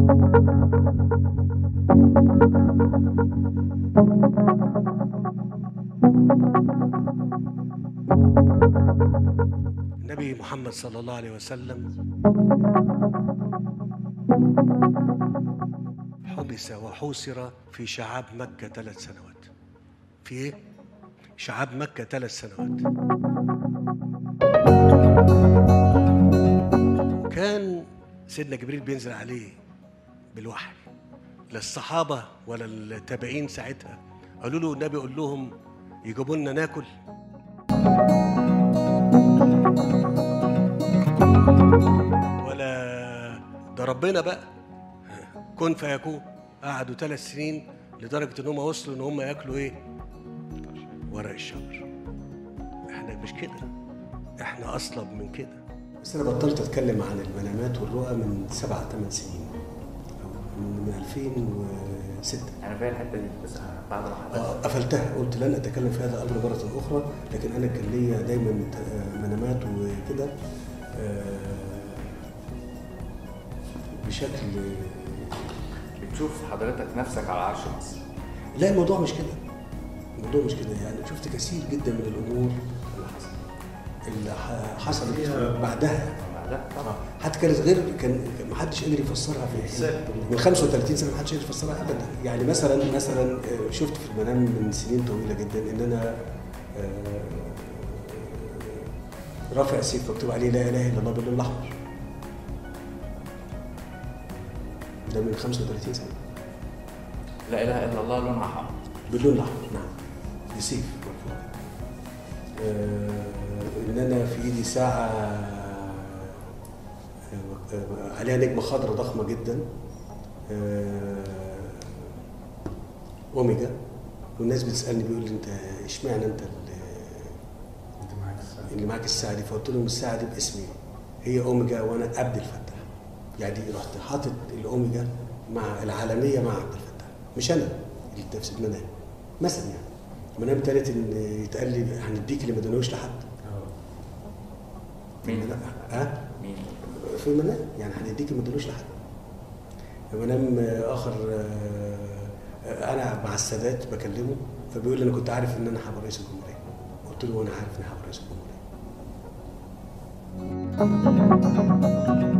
النبي محمد صلى الله عليه وسلم حبس وحوسر في شعاب مكة ثلاث سنوات في ايه؟ شعاب مكة ثلاث سنوات وكان سيدنا جبريل بينزل عليه بالوحي لا الصحابة ولا التابعين ساعتها قالوا له النبي قول لهم يجيبوا لنا ناكل ولا ده ربنا بقى كن فيكون قعدوا ثلاث سنين لدرجة ان هم وصلوا ان هم ياكلوا ايه؟ ورق الشجر احنا مش كده احنا اصلب من كده بس انا بطلت اتكلم عن المنامات والرؤى من سبع ثمان سنين من 2006 انا فاهم الحته دي بس بعد ما حضرتك آه، قفلتها قلت لن اتكلم في هذا الامر مره اخرى لكن انا كان ليا دايما ت- منامات وكده آه، بشكل بتشوف حضرتك نفسك على عرش مصر لا الموضوع مش كده الموضوع مش كده يعني شفت كثير جدا من الامور اللي حصل اللي ح- حصلت بعدها بعدها طبعا حتى كانت غير كان كان ما حدش قدر يفسرها في من 35 سنه ما حدش قدر يفسرها ابدا يعني مثلا مثلا آه، شفت في المنام من سنين طويله جدا ان انا آه، رافع سيف مكتوب عليه لا اله الا الله باللون الاحمر ده من 35 سنه لا اله الا الله لونها حمر باللون الاحمر نعم بسيف مرفوع آه، ان انا في ايدي ساعه آه، آه، عليها نجمه خضراء ضخمه جدا آه، اوميجا والناس بتسالني بيقول لي انت اشمعنى انت اللي اللي معاك الساعه دي فقلت لهم الساعه دي باسمي هي اوميجا وانا عبد الفتاح يعني رحت حاطط الاوميجا مع العالميه مع عبد الفتاح مش انا اللي في المنام مثلا يعني المنام تالت ان يتقال لي هنديك اللي ما ادونوش لحد مين؟ ها مين؟ في المنام يعني هنديك اللي ما ادونوش لحد منام اخر آه، آه، انا مع السادات بكلمه فبيقول لي انا كنت عارف ان انا هبقى رئيس الجمهوريه قلت له وانا عارف ان أنا هبقى رئيس الجمهوريه